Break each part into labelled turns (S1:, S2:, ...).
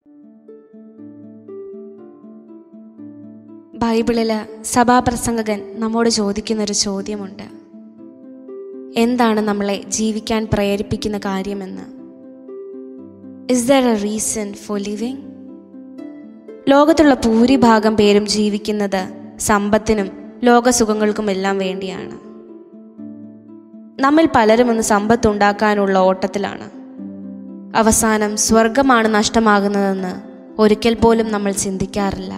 S1: ബൈബിളില് സഭാപ്രസംഗകൻ നമ്മോട് ചോദിക്കുന്നൊരു ചോദ്യമുണ്ട് എന്താണ് നമ്മളെ ജീവിക്കാൻ പ്രേരിപ്പിക്കുന്ന കാര്യമെന്ന് is there a reason for living ലോകത്തുള്ള ഭൂരിഭാഗം പേരും ജീവിക്കുന്നത് സമ്പത്തിനും ലോകസുഖങ്ങൾക്കുമെല്ലാം വേണ്ടിയാണ് നമ്മിൽ പലരും ഒന്ന് സമ്പത്തുണ്ടാക്കാനുള്ള ഓട്ടത്തിലാണ് അവസാനം സ്വർഗമാണ് നഷ്ടമാകുന്നതെന്ന് ഒരിക്കൽ പോലും നമ്മൾ ചിന്തിക്കാറില്ല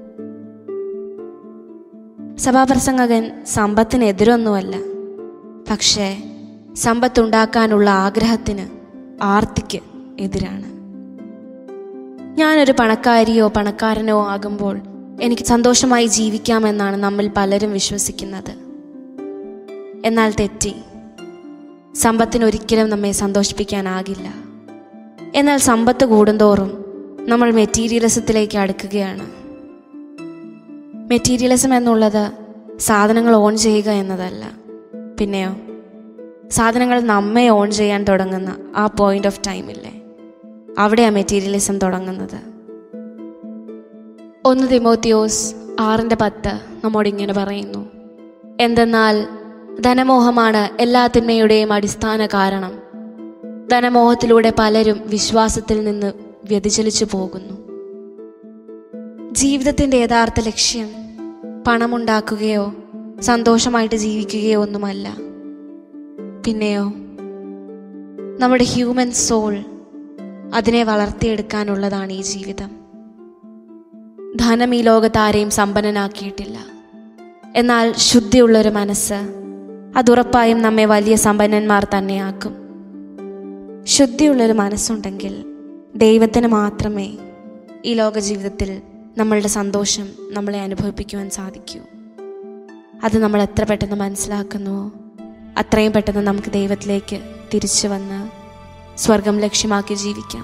S1: സഭാപ്രസംഗകൻ സമ്പത്തിനെതിരൊന്നുമല്ല പക്ഷേ സമ്പത്തുണ്ടാക്കാനുള്ള ആഗ്രഹത്തിന് ആർത്തിക്ക് എതിരാണ് ഞാനൊരു പണക്കാരിയോ പണക്കാരനോ ആകുമ്പോൾ എനിക്ക് സന്തോഷമായി ജീവിക്കാമെന്നാണ് നമ്മിൽ പലരും വിശ്വസിക്കുന്നത് എന്നാൽ തെറ്റി സമ്പത്തിന് ഒരിക്കലും നമ്മെ സന്തോഷിപ്പിക്കാനാകില്ല എന്നാൽ സമ്പത്ത് കൂടുന്തോറും നമ്മൾ മെറ്റീരിയലിസത്തിലേക്ക് അടുക്കുകയാണ് മെറ്റീരിയലിസം എന്നുള്ളത് സാധനങ്ങൾ ഓൺ ചെയ്യുക എന്നതല്ല പിന്നെയോ സാധനങ്ങൾ നമ്മെ ഓൺ ചെയ്യാൻ തുടങ്ങുന്ന ആ പോയിന്റ് ഓഫ് ടൈമില്ലേ അവിടെയാണ് മെറ്റീരിയലിസം തുടങ്ങുന്നത് ഒന്ന് തിമോത്തിയോസ് ആറിൻ്റെ പത്ത് നമ്മോട് ഇങ്ങനെ പറയുന്നു എന്തെന്നാൽ ധനമോഹമാണ് എല്ലാ തിന്മയുടെയും അടിസ്ഥാന കാരണം ധനമോഹത്തിലൂടെ പലരും വിശ്വാസത്തിൽ നിന്ന് വ്യതിചലിച്ചു പോകുന്നു ജീവിതത്തിൻ്റെ യഥാർത്ഥ ലക്ഷ്യം പണമുണ്ടാക്കുകയോ സന്തോഷമായിട്ട് ജീവിക്കുകയോ ഒന്നുമല്ല പിന്നെയോ നമ്മുടെ ഹ്യൂമൻ സോൾ അതിനെ വളർത്തിയെടുക്കാനുള്ളതാണ് ഈ ജീവിതം ധനം ഈ ലോകത്താരെയും സമ്പന്നനാക്കിയിട്ടില്ല എന്നാൽ ശുദ്ധിയുള്ളൊരു മനസ്സ് അതുറപ്പായും നമ്മെ വലിയ സമ്പന്നന്മാർ തന്നെയാക്കും ശുദ്ധിയുള്ളൊരു മനസ്സുണ്ടെങ്കിൽ ദൈവത്തിന് മാത്രമേ ഈ ലോക ജീവിതത്തിൽ നമ്മളുടെ സന്തോഷം നമ്മളെ അനുഭവിപ്പിക്കുവാൻ സാധിക്കൂ അത് നമ്മൾ എത്ര പെട്ടെന്ന് മനസ്സിലാക്കുന്നുവോ അത്രയും പെട്ടെന്ന് നമുക്ക് ദൈവത്തിലേക്ക് തിരിച്ചു വന്ന് സ്വർഗം ലക്ഷ്യമാക്കി ജീവിക്കാം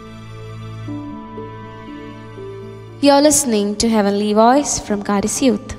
S1: you are listening to heavenly voice from Charis youth